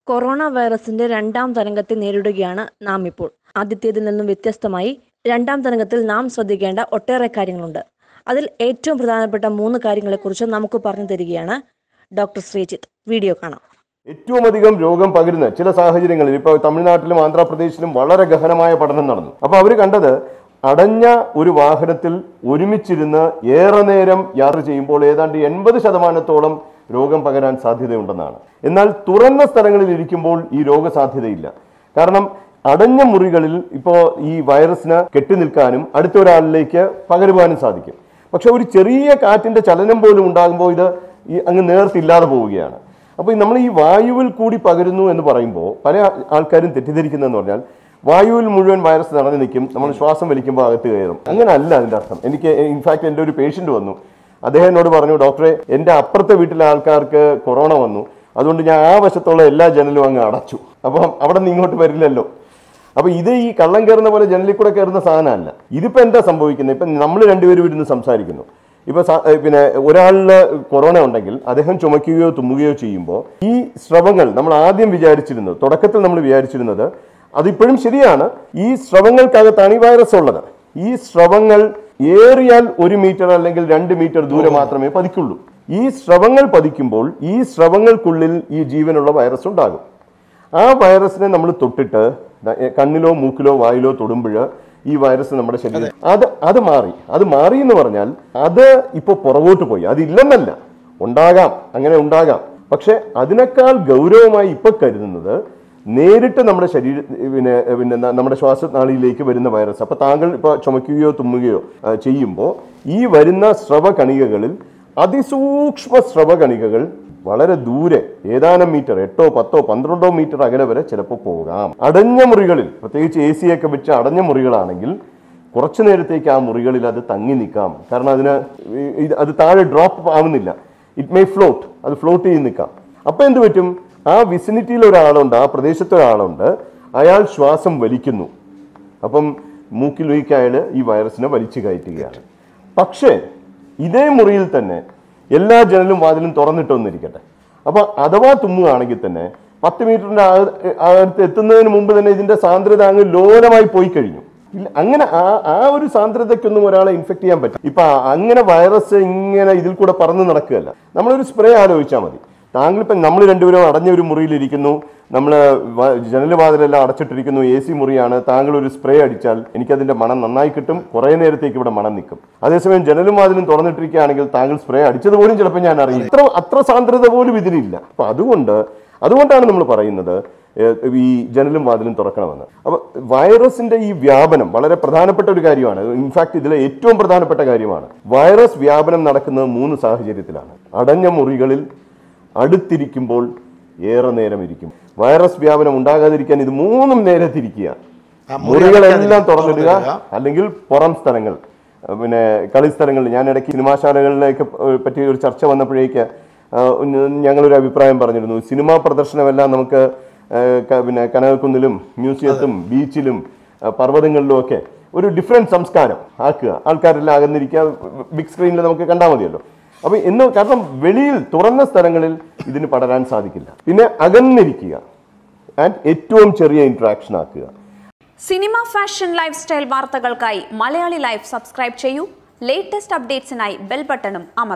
Corona വൈറസിന്റെ രണ്ടാം തരംഗത്തെ നേരിടുകയാണ് നാം ഇപ്പോൾ ആദ്യത്തേതിൽ നിന്നും വ്യത്യസ്തമായി രണ്ടാം തരംഗത്തിൽ നാം ശ്രദ്ധിക്കേണ്ട ഒട്ടേറെ കാര്യങ്ങളുണ്ട് അതിൽ ഏറ്റവും പ്രധാനപ്പെട്ട മൂന്ന് കാര്യങ്ങളെക്കുറിച്ച് നമുക്ക് പറഞ്ഞു തരികയാണ് ഡോക്ടർ ശ്രീജിത്ത് വീഡിയോ കാണാം ഏറ്റവും അധികം രോഗം പകരുന്ന ചില സാഹചര്യങ്ങളിൽ ഇപ്പോൾ തമിഴ്നാട്ടിലും ആന്ധ്രാപ്രദേശിലും വളരെ ഗഹനമായ പഠനം നടന്നു അപ്പോൾ അവർ കണ്ടത് അടഞ്ഞ ഒരു വാഹനത്തിൽ ഒരുമിച്ചിരുന്ന് ഏറെ നേരം യാത്ര ചെയ്യുമ്പോൾ ഏതാണ്ട് എൺപത് ശതമാനത്തോളം രോഗം പകരാൻ സാധ്യതയുണ്ടെന്നാണ് എന്നാൽ തുറന്ന സ്ഥലങ്ങളിൽ ഇരിക്കുമ്പോൾ ഈ രോഗസാധ്യതയില്ല കാരണം അടഞ്ഞ മുറികളിൽ ഇപ്പോൾ ഈ വൈറസിന് കെട്ടി നിൽക്കാനും അടുത്ത ഒരാളിലേക്ക് പകരുവാനും സാധിക്കും പക്ഷെ ഒരു ചെറിയ കാറ്റിന്റെ ചലനം പോലും ഉണ്ടാകുമ്പോൾ ഇത് ഈ അങ്ങ് നേർത്തില്ലാതെ പോവുകയാണ് അപ്പോൾ നമ്മൾ ഈ വായുവിൽ കൂടി പകരുന്നു എന്ന് പറയുമ്പോൾ പല ആൾക്കാരും തെറ്റിദ്ധരിക്കുന്നതെന്ന് പറഞ്ഞാൽ വായുവിൽ മുഴുവൻ വൈറസ് നടന്നു നിൽക്കും നമ്മൾ ശ്വാസം വലിക്കുമ്പോൾ അകത്ത് കയറും അങ്ങനെ അല്ല അതിന്റെ അർത്ഥം എനിക്ക് ഇൻഫാക്ട് എൻ്റെ ഒരു പേഷ്യന്റ് വന്നു അദ്ദേഹം എന്നോട് പറഞ്ഞു ഡോക്ടറെ എൻ്റെ അപ്പുറത്തെ വീട്ടിലെ ആൾക്കാർക്ക് കൊറോണ വന്നു അതുകൊണ്ട് ഞാൻ ആ വശത്തുള്ള എല്ലാ ജനലും അങ്ങ് അടച്ചു അപ്പം അവിടെ നിന്ന് ഇങ്ങോട്ട് വരില്ലല്ലോ അപ്പൊ ഇത് ഈ കള്ളം കയറുന്ന പോലെ ജനലിൽ കൂടെ കയറുന്ന സാധനമല്ല ഇതിപ്പോ എന്താ സംഭവിക്കുന്നത് ഇപ്പൊ നമ്മൾ രണ്ടുപേരും ഇരുന്ന് സംസാരിക്കുന്നു ഇപ്പൊ സ- ഏ, പിന്നെ ഒരാളിന് കൊറോണ ഉണ്ടെങ്കിൽ അദ്ദേഹം ചുമക്കുകയോ തുമ്മുകയോ ചെയ്യുമ്പോൾ ഈ സ്രവങ്ങൾ നമ്മൾ ആദ്യം വിചാരിച്ചിരുന്നത് തുടക്കത്തിൽ നമ്മൾ വിചാരിച്ചിരുന്നത് അതിപ്പോഴും ശരിയാണ് ഈ സ്രവങ്ങൾക്കകത്താണ് ഈ വൈറസ് ഉള്ളത് ഈ സ്രവങ്ങൾ ഏറിയാൽ ഒരു മീറ്റർ അല്ലെങ്കിൽ രണ്ട് മീറ്റർ ദൂരെ മാത്രമേ പതിക്കുള്ളൂ ഈ സ്രവങ്ങൾ പതിക്കുമ്പോൾ ഈ സ്രവങ്ങൾക്കുള്ളിൽ ഈ ജീവനുള്ള വൈറസ് ഉണ്ടാകും ആ വൈറസിനെ നമ്മൾ തൊട്ടിട്ട് ദ- എ, കണ്ണിലോ മൂക്കിലോ വായിലോ തൊടുമ്പോൾ ഈ വൈറസ് നമ്മുടെ ശരീരം അത് അത് മാറി അത് മാറി എന്ന് പറഞ്ഞാൽ അത് ഇപ്പൊ പുറകോട്ട് പോയി അതില്ലെന്നല്ല ഉണ്ടാകാം അങ്ങനെ ഉണ്ടാകാം പക്ഷെ അതിനേക്കാൾ ഗൗരവമായി ഇപ്പൊ കരുതുന്നത് നേരിട്ട് നമ്മുടെ ശരീര പിന്നെ പിന്നെ ന- നമ്മുടെ ശ്വാസനാളിയിലേക്ക് വരുന്ന വൈറസ് അപ്പൊ താങ്കൾ ഇപ്പൊ ചുമക്കുകയോ തുമ്മുകയോ ആ, ചെയ്യുമ്പോൾ ഈ വരുന്ന സ്രവകണികകളിൽ അതിസൂക്ഷ്മ സ്രവകണികകൾ വളരെ ദൂരെ ഏതാനും മീറ്റർ എട്ടോ പത്തോ പന്ത്രണ്ടോ മീറ്റർ അകലെ വരെ ചിലപ്പോൾ പോകാം അടഞ്ഞ മുറികളിൽ പ്രത്യേകിച്ച് എ സി ഒക്കെ വെച്ച് അടഞ്ഞ മുറികളാണെങ്കിൽ കുറച്ചു നേരത്തേക്ക് ആ മുറികളിൽ അത് തങ്ങി നിൽക്കാം കാരണം അതിന് ഈ- ഇത് അത് താഴെ ഡ്രോപ്പ് ആവുന്നില്ല ഇറ്റ് മേ ഫ്ലോട്ട് അത് ഫ്ലോട്ട് ചെയ്ത് നിൽക്കാം അപ്പൊ എന്ത് പറ്റും ആ വിസിനിറ്റിയിൽ ഒരാളുണ്ട് ആ പ്രദേശത്ത് ഒരാളുണ്ട് അയാൾ ശ്വാസം വലിക്കുന്നു അപ്പം മൂക്കിലേക്ക് അയാൾ ഈ വൈറസിനെ വലിച്ചു കയറ്റുകയാണ് പക്ഷേ ഇതേ മുറിയിൽ തന്നെ എല്ലാ ജനലും വാതിലും തുറന്നിട്ടൊന്നിരിക്കട്ടെ അപ്പൊ അഥവാ തുമ്മുകയാണെങ്കിൽ തന്നെ പത്ത് മീറ്ററിന്റെ അക- അകത്ത് എത്തുന്നതിന് മുമ്പ് തന്നെ ഇതിന്റെ സാന്ദ്രത അങ്ങ് ലോലമായി പോയി കഴിഞ്ഞു ഇല്ല അങ്ങനെ ആ ആ ഒരു സാന്ദ്രതയ്ക്കൊന്നും ഒരാളെ ഇൻഫെക്ട് ചെയ്യാൻ പറ്റും ഇപ്പൊ അങ്ങനെ വൈറസ് ഇങ്ങനെ ഇതിൽ കൂടെ പറന്ന് നടക്കുകയല്ല നമ്മളൊരു സ്പ്രേ ആലോചിച്ചാൽ മതി താങ്കൾ ഇപ്പം നമ്മൾ രണ്ടുപേരും അടഞ്ഞ ഒരു മുറിയിലിരിക്കുന്നു നമ്മൾ ജനല് വാതിലെല്ലാം അടച്ചിട്ടിരിക്കുന്നു എ സി മുറിയാണ് താങ്കൾ ഒരു സ്പ്രേ അടിച്ചാൽ എനിക്കതിന്റെ മണം നന്നായി കിട്ടും കുറേ നേരത്തേക്ക് ഇവിടെ മണം നിൽക്കും അതേസമയം ജനലും വാതിലും തുറന്നിട്ടിരിക്കുകയാണെങ്കിൽ താങ്കൾ സ്പ്രേ അടിച്ചത് പോലും ചിലപ്പോൾ ഞാൻ അറിയും ഇത്ര അത്ര സാന്ദ്രത പോലും ഇതിനില്ല അപ്പൊ അതുകൊണ്ട് അതുകൊണ്ടാണ് നമ്മൾ പറയുന്നത് ഏഹ്, ഈ ജനലും വാതിലും തുറക്കണമെന്ന് അപ്പൊ വൈറസിന്റെ ഈ വ്യാപനം വളരെ പ്രധാനപ്പെട്ട ഒരു കാര്യമാണ് ഇൻഫാക്ട് ഇതിലെ ഏറ്റവും പ്രധാനപ്പെട്ട കാര്യമാണ് വൈറസ് വ്യാപനം നടക്കുന്നത് മൂന്ന് സാഹചര്യത്തിലാണ് അടഞ്ഞ മുറികളിൽ അടുത്തിരിക്കുമ്പോൾ ഏറെ നേരം ഇരിക്കും വൈറസ് വ്യാപനം ഉണ്ടാകാതിരിക്കാൻ ഇത് മൂന്നും നേരത്തിരിക്കുക ആ, മുറി മുറികളെല്ലാം അടയ്ക്കാതിരിക്കുക, തുറന്നിടുക തുറന്നിടുക. അല്ലെങ്കിൽ പുറം സ്ഥലങ്ങൾ അഹ് പിന്നെ കളിസ്ഥലങ്ങളിൽ ഞാൻ ഇടയ്ക്ക് സിനിമാശാലകളിലേക്ക് പ- പറ്റി ഒരു ചർച്ച വന്നപ്പോഴേക്ക് ആഹ് ഉന്ന- ഞങ്ങളൊരു അഭിപ്രായം പറഞ്ഞിരുന്നു സിനിമാ പ്രദർശനമെല്ലാം നമുക്ക് ആഹ് ക- പിന്നെ കനകക്കുന്നിലും മ്യൂസിയത്തും ബീച്ചിലും ആഹ് പർവ്വതങ്ങളിലും ഒക്കെ ഒരു ഡിഫറെന്റ് സംസ്കാരം ആക്കുക ആൾക്കാരെല്ലാം അകന്നിരിക്കുക ബിഗ് സ്ക്രീനിൽ നമുക്ക് കണ്ടാൽ മതിയല്ലോ അപ്പൊ എന്ന് കാരണം വെളിയിൽ തുറന്ന സ്ഥലങ്ങളിൽ ഇതിന് പടരാൻ സാധിക്കില്ല പിന്നെ അകന്നിരിക്കുക ആൻഡ് ഏറ്റവും ചെറിയ ഇന്ററാക്ഷൻ ആക്കുക സിനിമ ഫാഷൻ ലൈഫ് സ്റ്റൈൽ വാർത്തകൾക്കായി മലയാളി ലൈഫ് സബ്സ്ക്രൈബ് ചെയ്യൂ ലേറ്റസ്റ്റ് അപ്ഡേറ്റ്സിനായി ബെൽ ബട്ടണും അമർ